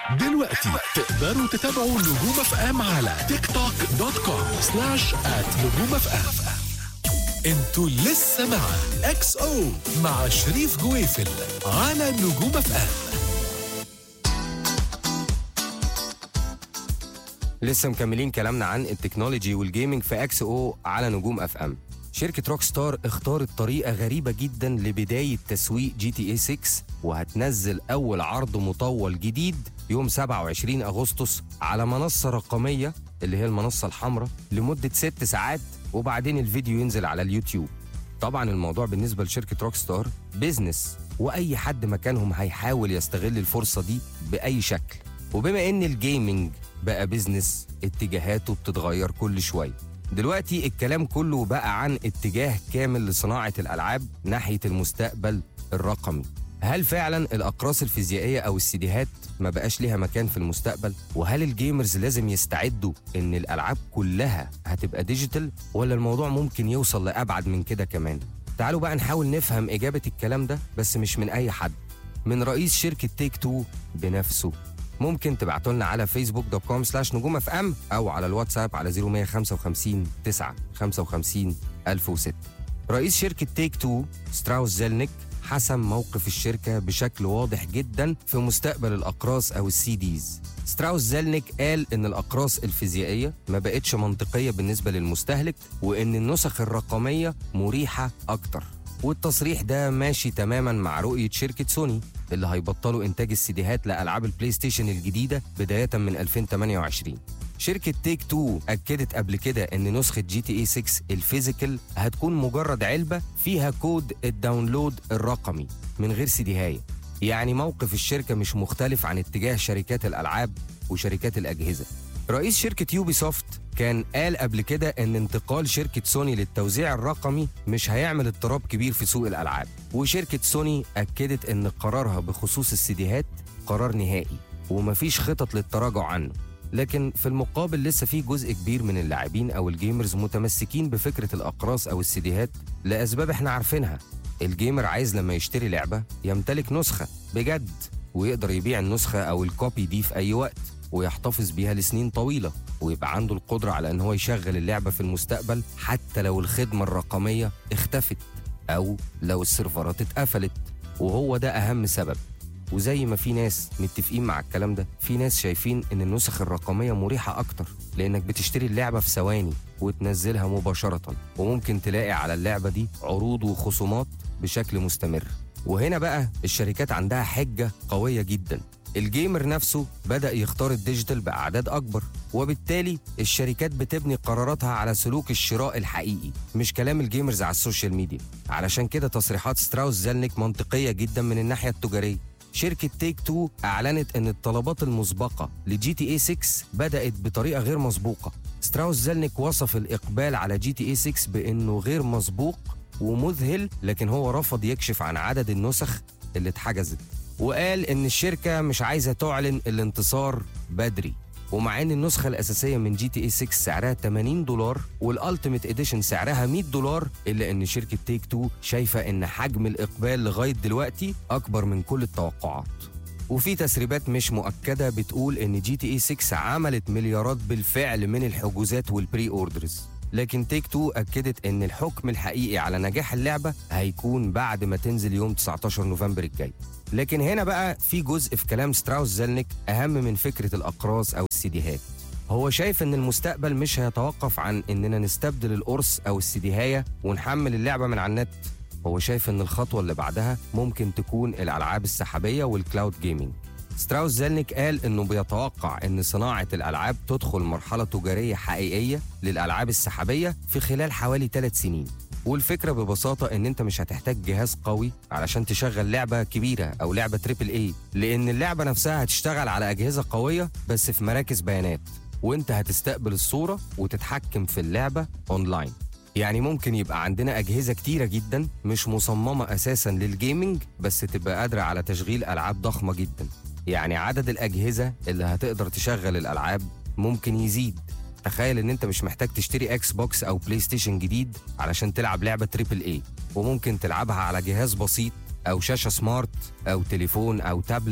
دلوقتي تقدروا تتابعوا نجوم اف ام على تيك توك دوت كوم سلاش ات نجوم اف ام انتوا لسه مع اكس او مع شريف جويفل على نجوم اف ام لسه مكملين كلامنا عن التكنولوجي والجيمنج في اكس او على نجوم اف ام شركة روك ستار اختارت طريقة غريبة جدا لبداية تسويق جي تي اي 6 وهتنزل أول عرض مطول جديد يوم 27 أغسطس على منصة رقمية اللي هي المنصة الحمراء لمدة ست ساعات وبعدين الفيديو ينزل على اليوتيوب طبعا الموضوع بالنسبة لشركة روك ستار بيزنس وأي حد مكانهم هيحاول يستغل الفرصة دي بأي شكل وبما ان الجيمنج بقى بيزنس اتجاهاته بتتغير كل شويه دلوقتي الكلام كله بقى عن اتجاه كامل لصناعه الالعاب ناحيه المستقبل الرقمي هل فعلا الاقراص الفيزيائيه او السيديهات ما بقاش ليها مكان في المستقبل وهل الجيمرز لازم يستعدوا ان الالعاب كلها هتبقى ديجيتال ولا الموضوع ممكن يوصل لابعد من كده كمان تعالوا بقى نحاول نفهم اجابه الكلام ده بس مش من اي حد من رئيس شركه تيك تو بنفسه ممكن تبعتوا لنا على فيسبوك دوت كوم سلاش نجوم اف ام او على الواتساب على 0155 9 55 1006 رئيس شركة تيك تو ستراوس زيلنيك حسم موقف الشركة بشكل واضح جدا في مستقبل الأقراص أو السي ديز ستراوس زيلنيك قال إن الأقراص الفيزيائية ما بقتش منطقية بالنسبة للمستهلك وإن النسخ الرقمية مريحة أكتر والتصريح ده ماشي تماما مع رؤية شركة سوني اللي هيبطلوا إنتاج السيديهات لألعاب البلاي ستيشن الجديدة بداية من 2028 شركة تيك تو أكدت قبل كده إن نسخة جي تي اي 6 الفيزيكال هتكون مجرد علبة فيها كود الداونلود الرقمي من غير سيديهاية يعني موقف الشركة مش مختلف عن اتجاه شركات الألعاب وشركات الأجهزة رئيس شركة يوبي سوفت كان قال قبل كده ان انتقال شركة سوني للتوزيع الرقمي مش هيعمل اضطراب كبير في سوق الألعاب وشركة سوني أكدت ان قرارها بخصوص السيديهات قرار نهائي ومفيش خطط للتراجع عنه لكن في المقابل لسه في جزء كبير من اللاعبين او الجيمرز متمسكين بفكره الاقراص او السيديهات لاسباب احنا عارفينها الجيمر عايز لما يشتري لعبه يمتلك نسخه بجد ويقدر يبيع النسخه او الكوبي دي في اي وقت ويحتفظ بيها لسنين طويله ويبقى عنده القدره على ان هو يشغل اللعبه في المستقبل حتى لو الخدمه الرقميه اختفت او لو السيرفرات اتقفلت وهو ده اهم سبب وزي ما في ناس متفقين مع الكلام ده في ناس شايفين ان النسخ الرقميه مريحه اكتر لانك بتشتري اللعبه في ثواني وتنزلها مباشره وممكن تلاقي على اللعبه دي عروض وخصومات بشكل مستمر وهنا بقى الشركات عندها حجه قويه جدا الجيمر نفسه بدأ يختار الديجيتال بأعداد أكبر وبالتالي الشركات بتبني قراراتها على سلوك الشراء الحقيقي مش كلام الجيمرز على السوشيال ميديا علشان كده تصريحات ستراوس زلنك منطقية جدا من الناحية التجارية شركة تيك تو أعلنت أن الطلبات المسبقة لجي تي اي 6 بدأت بطريقة غير مسبوقة ستراوس زلنك وصف الإقبال على جي تي اي 6 بأنه غير مسبوق ومذهل لكن هو رفض يكشف عن عدد النسخ اللي اتحجزت وقال ان الشركه مش عايزه تعلن الانتصار بدري ومع ان النسخه الاساسيه من جي تي اي 6 سعرها 80 دولار والالتيميت اديشن سعرها 100 دولار الا ان شركه تيك تو شايفه ان حجم الاقبال لغايه دلوقتي اكبر من كل التوقعات وفي تسريبات مش مؤكده بتقول ان جي تي اي 6 عملت مليارات بالفعل من الحجوزات والبري اوردرز لكن تيك تو اكدت ان الحكم الحقيقي على نجاح اللعبه هيكون بعد ما تنزل يوم 19 نوفمبر الجاي لكن هنا بقى في جزء في كلام ستراوس زلنك اهم من فكره الاقراص او السيديهات هو شايف ان المستقبل مش هيتوقف عن اننا نستبدل القرص او السيديهايه ونحمل اللعبه من على النت هو شايف ان الخطوه اللي بعدها ممكن تكون الالعاب السحابيه والكلاود جيمنج ستراوس زلنك قال انه بيتوقع ان صناعه الالعاب تدخل مرحله تجاريه حقيقيه للالعاب السحابيه في خلال حوالي ثلاث سنين والفكره ببساطه ان انت مش هتحتاج جهاز قوي علشان تشغل لعبه كبيره او لعبه تريبل اي لان اللعبه نفسها هتشتغل على اجهزه قويه بس في مراكز بيانات وانت هتستقبل الصوره وتتحكم في اللعبه اونلاين يعني ممكن يبقى عندنا أجهزة كتيرة جدا مش مصممة أساسا للجيمنج بس تبقى قادرة على تشغيل ألعاب ضخمة جدا يعني عدد الأجهزة اللي هتقدر تشغل الألعاب ممكن يزيد تخيل ان انت مش محتاج تشتري اكس بوكس او بلاي ستيشن جديد علشان تلعب لعبة تريبل اي وممكن تلعبها على جهاز بسيط او شاشة سمارت او تليفون او تابلت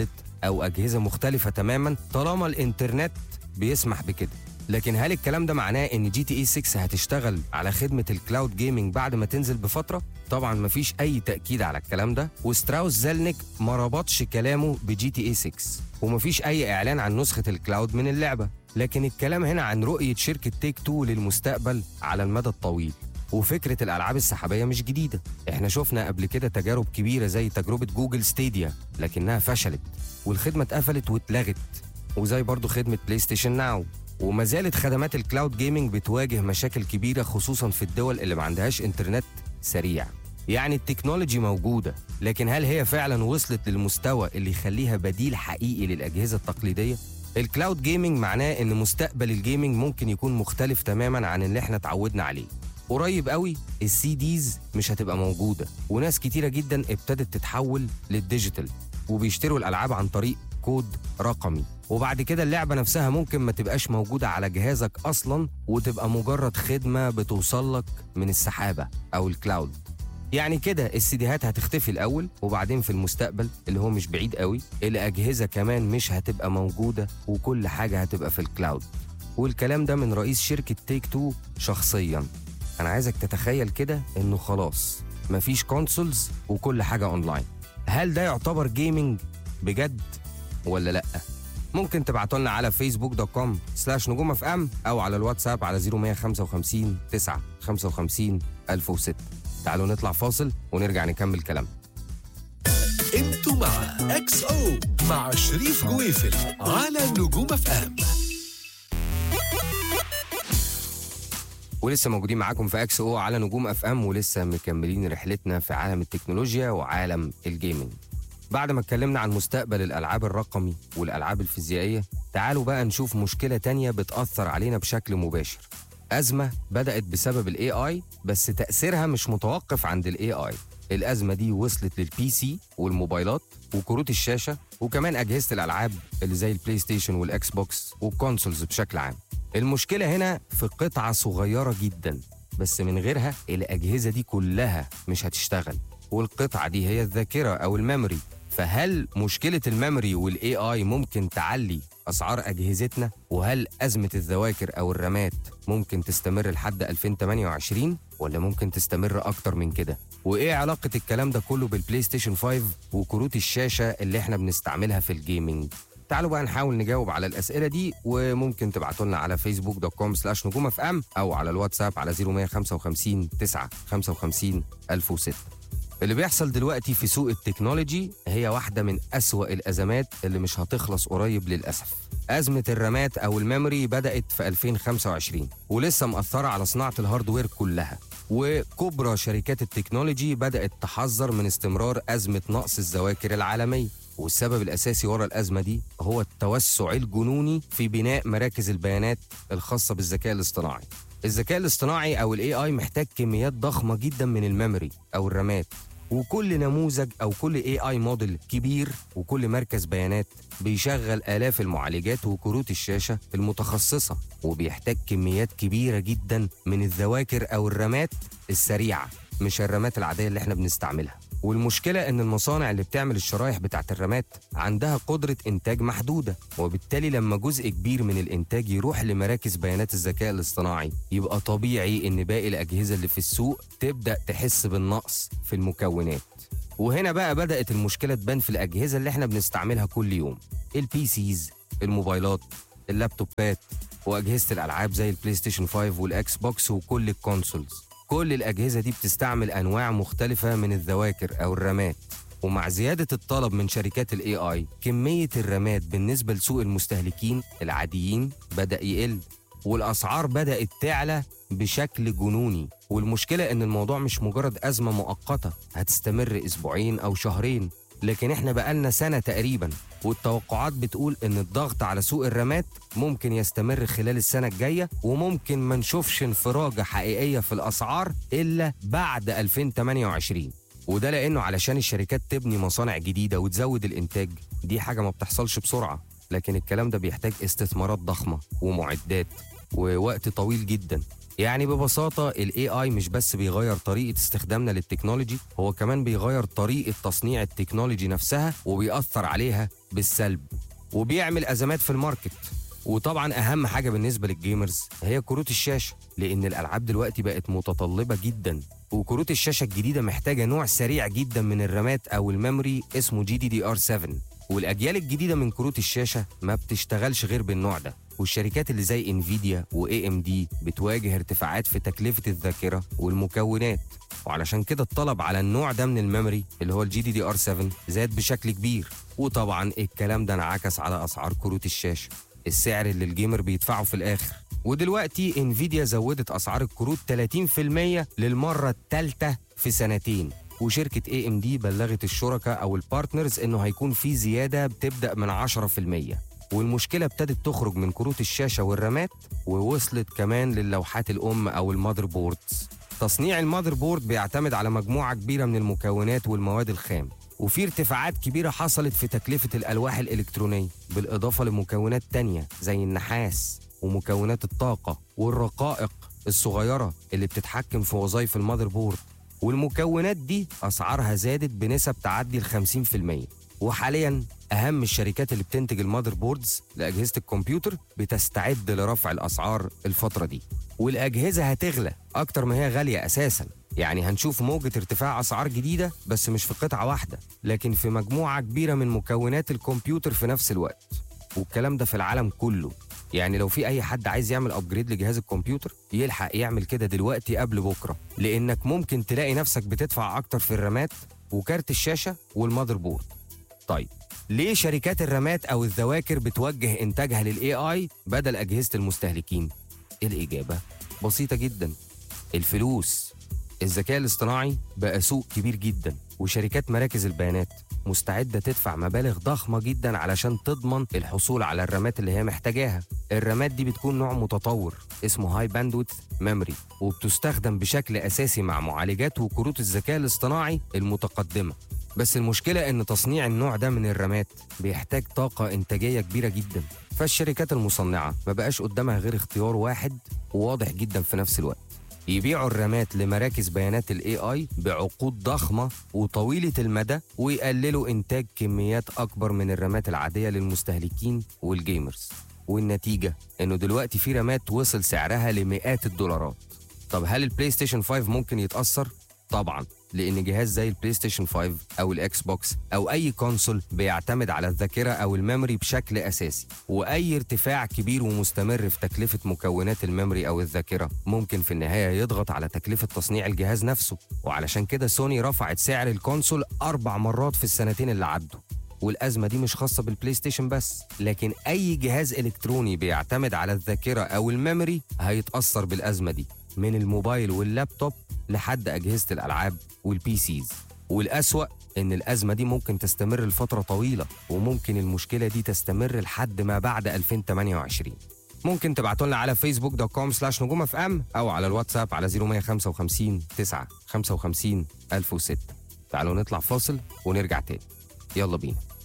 او اجهزه مختلفه تماما طالما الانترنت بيسمح بكده لكن هل الكلام ده معناه ان جي تي اي 6 هتشتغل على خدمه الكلاود جيمنج بعد ما تنزل بفتره طبعا مفيش اي تاكيد على الكلام ده وستراوس زيلنيك ما ربطش كلامه بجي تي اي 6 ومفيش اي اعلان عن نسخه الكلاود من اللعبه لكن الكلام هنا عن رؤيه شركه تيك تو للمستقبل على المدى الطويل وفكرة الألعاب السحابية مش جديدة احنا شفنا قبل كده تجارب كبيرة زي تجربة جوجل ستيديا لكنها فشلت والخدمة اتقفلت واتلغت وزي برضو خدمة بلاي ستيشن ناو وما زالت خدمات الكلاود جيمنج بتواجه مشاكل كبيرة خصوصا في الدول اللي ما عندهاش انترنت سريع يعني التكنولوجي موجودة لكن هل هي فعلا وصلت للمستوى اللي يخليها بديل حقيقي للأجهزة التقليدية؟ الكلاود جيمنج معناه ان مستقبل الجيمنج ممكن يكون مختلف تماما عن اللي احنا اتعودنا عليه قريب قوي السي ديز مش هتبقى موجودة وناس كتيرة جدا ابتدت تتحول للديجيتال وبيشتروا الألعاب عن طريق كود رقمي وبعد كده اللعبة نفسها ممكن ما تبقاش موجودة على جهازك أصلا وتبقى مجرد خدمة بتوصلك من السحابة أو الكلاود يعني كده السيديهات هتختفي الأول وبعدين في المستقبل اللي هو مش بعيد قوي الأجهزة كمان مش هتبقى موجودة وكل حاجة هتبقى في الكلاود والكلام ده من رئيس شركة تيك تو شخصيا أنا عايزك تتخيل كده إنه خلاص مفيش كونسولز وكل حاجة أونلاين هل ده يعتبر جيمنج بجد ولا لأ؟ ممكن تبعتوا لنا على فيسبوك دوت كوم سلاش نجوم اف ام او على الواتساب على 0155 9 55 1006 تعالوا نطلع فاصل ونرجع نكمل كلامنا انتوا مع اكس او مع شريف جويفل على نجوم اف ام ولسه موجودين معاكم في اكس او على نجوم اف ام ولسه مكملين رحلتنا في عالم التكنولوجيا وعالم الجيمنج بعد ما اتكلمنا عن مستقبل الالعاب الرقمي والالعاب الفيزيائيه تعالوا بقى نشوف مشكله تانية بتاثر علينا بشكل مباشر ازمه بدات بسبب الاي اي بس تاثيرها مش متوقف عند الاي اي الازمه دي وصلت للبي سي والموبايلات وكروت الشاشه وكمان اجهزه الالعاب اللي زي البلاي ستيشن والاكس بوكس والكونسولز بشكل عام المشكله هنا في قطعه صغيره جدا بس من غيرها الاجهزه دي كلها مش هتشتغل والقطعه دي هي الذاكره او الميموري فهل مشكله الميموري والاي اي ممكن تعلي اسعار اجهزتنا وهل ازمه الذواكر او الرامات ممكن تستمر لحد 2028 ولا ممكن تستمر اكتر من كده وايه علاقه الكلام ده كله بالبلاي ستيشن 5 وكروت الشاشه اللي احنا بنستعملها في الجيمنج تعالوا بقى نحاول نجاوب على الاسئله دي وممكن تبعتوا لنا على فيسبوك دوت كوم سلاش نجوم اف ام او على الواتساب على 0155 9 55 1006 اللي بيحصل دلوقتي في سوق التكنولوجي هي واحدة من أسوأ الأزمات اللي مش هتخلص قريب للأسف أزمة الرامات أو الميموري بدأت في 2025 ولسه مأثرة على صناعة الهاردوير كلها وكبرى شركات التكنولوجي بدأت تحذر من استمرار أزمة نقص الذواكر العالمية والسبب الأساسي ورا الأزمة دي هو التوسع الجنوني في بناء مراكز البيانات الخاصة بالذكاء الاصطناعي الذكاء الاصطناعي او الاي اي محتاج كميات ضخمه جدا من الميموري او الرامات وكل نموذج او كل اي اي موديل كبير وكل مركز بيانات بيشغل الاف المعالجات وكروت الشاشه المتخصصه وبيحتاج كميات كبيره جدا من الذواكر او الرامات السريعه مش الرامات العاديه اللي احنا بنستعملها والمشكلة إن المصانع اللي بتعمل الشرايح بتاعت الرامات عندها قدرة إنتاج محدودة وبالتالي لما جزء كبير من الإنتاج يروح لمراكز بيانات الذكاء الاصطناعي يبقى طبيعي إن باقي الأجهزة اللي في السوق تبدأ تحس بالنقص في المكونات وهنا بقى بدأت المشكلة تبان في الأجهزة اللي احنا بنستعملها كل يوم البي سيز الموبايلات اللابتوبات وأجهزة الألعاب زي البلاي ستيشن 5 والأكس بوكس وكل الكونسولز كل الأجهزة دي بتستعمل أنواع مختلفة من الذواكر أو الرامات ومع زيادة الطلب من شركات الاي اي كمية الرامات بالنسبة لسوق المستهلكين العاديين بدأ يقل والأسعار بدأت تعلى بشكل جنوني والمشكلة إن الموضوع مش مجرد أزمة مؤقتة هتستمر أسبوعين أو شهرين لكن احنا بقالنا سنة تقريبا والتوقعات بتقول ان الضغط على سوق الرامات ممكن يستمر خلال السنة الجاية وممكن ما نشوفش انفراجة حقيقية في الأسعار إلا بعد 2028 وده لأنه علشان الشركات تبني مصانع جديدة وتزود الإنتاج دي حاجة ما بتحصلش بسرعة لكن الكلام ده بيحتاج استثمارات ضخمة ومعدات ووقت طويل جدا يعني ببساطة ال AI مش بس بيغير طريقة استخدامنا للتكنولوجي هو كمان بيغير طريقة تصنيع التكنولوجي نفسها وبيأثر عليها بالسلب وبيعمل ازمات في الماركت وطبعا اهم حاجه بالنسبه للجيمرز هي كروت الشاشه لان الالعاب دلوقتي بقت متطلبه جدا وكروت الشاشه الجديده محتاجه نوع سريع جدا من الرامات او الميموري اسمه جي دي دي ار 7 والاجيال الجديده من كروت الشاشه ما بتشتغلش غير بالنوع ده والشركات اللي زي انفيديا واي ام دي بتواجه ارتفاعات في تكلفه الذاكره والمكونات وعلشان كده الطلب على النوع ده من الميموري اللي هو الجي دي دي ار 7 زاد بشكل كبير وطبعا الكلام ده انعكس على اسعار كروت الشاشه السعر اللي الجيمر بيدفعه في الاخر ودلوقتي انفيديا زودت اسعار الكروت 30% للمره الثالثه في سنتين وشركه اي ام دي بلغت الشركاء او البارتنرز انه هيكون في زياده بتبدا من 10% والمشكله ابتدت تخرج من كروت الشاشه والرامات ووصلت كمان للوحات الام او المذر بوردز تصنيع المذر بورد بيعتمد على مجموعه كبيره من المكونات والمواد الخام وفي ارتفاعات كبيرة حصلت في تكلفة الألواح الإلكترونية بالإضافة لمكونات تانية زي النحاس ومكونات الطاقة والرقائق الصغيرة اللي بتتحكم في وظائف المذر بورد والمكونات دي أسعارها زادت بنسب تعدي ال 50% وحاليا أهم الشركات اللي بتنتج المذر بوردز لأجهزة الكمبيوتر بتستعد لرفع الأسعار الفترة دي والأجهزة هتغلى أكتر ما هي غالية أساساً يعني هنشوف موجة ارتفاع أسعار جديدة بس مش في قطعة واحدة لكن في مجموعة كبيرة من مكونات الكمبيوتر في نفس الوقت والكلام ده في العالم كله يعني لو في أي حد عايز يعمل أبجريد لجهاز الكمبيوتر يلحق يعمل كده دلوقتي قبل بكرة لأنك ممكن تلاقي نفسك بتدفع أكتر في الرامات وكارت الشاشة والمذر بورد طيب ليه شركات الرامات أو الذواكر بتوجه إنتاجها للاي اي بدل أجهزة المستهلكين؟ الإجابة بسيطة جدا الفلوس الذكاء الاصطناعي بقى سوق كبير جدا وشركات مراكز البيانات مستعدة تدفع مبالغ ضخمة جدا علشان تضمن الحصول على الرامات اللي هي محتاجاها الرامات دي بتكون نوع متطور اسمه هاي باندويث ميموري وبتستخدم بشكل أساسي مع معالجات وكروت الذكاء الاصطناعي المتقدمة بس المشكلة إن تصنيع النوع ده من الرامات بيحتاج طاقة إنتاجية كبيرة جدا فالشركات المصنعة ما بقاش قدامها غير اختيار واحد وواضح جدا في نفس الوقت يبيعوا الرامات لمراكز بيانات الاي اي بعقود ضخمه وطويله المدى ويقللوا انتاج كميات اكبر من الرامات العاديه للمستهلكين والجيمرز والنتيجه انه دلوقتي في رامات وصل سعرها لمئات الدولارات طب هل البلاي ستيشن 5 ممكن يتاثر طبعا لان جهاز زي البلاي ستيشن 5 او الاكس بوكس او اي كونسول بيعتمد على الذاكره او الميموري بشكل اساسي واي ارتفاع كبير ومستمر في تكلفه مكونات الميموري او الذاكره ممكن في النهايه يضغط على تكلفه تصنيع الجهاز نفسه وعلشان كده سوني رفعت سعر الكونسول اربع مرات في السنتين اللي عدوا والأزمة دي مش خاصة بالبلاي ستيشن بس لكن أي جهاز إلكتروني بيعتمد على الذاكرة أو الميموري هيتأثر بالأزمة دي من الموبايل واللابتوب لحد أجهزة الألعاب والبي سيز والأسوأ إن الأزمة دي ممكن تستمر لفترة طويلة وممكن المشكلة دي تستمر لحد ما بعد 2028 ممكن تبعتوا لنا على فيسبوك دوت كوم سلاش نجوم اف ام او على الواتساب على 0155 9 55 1006 تعالوا نطلع فاصل ونرجع تاني يلا بينا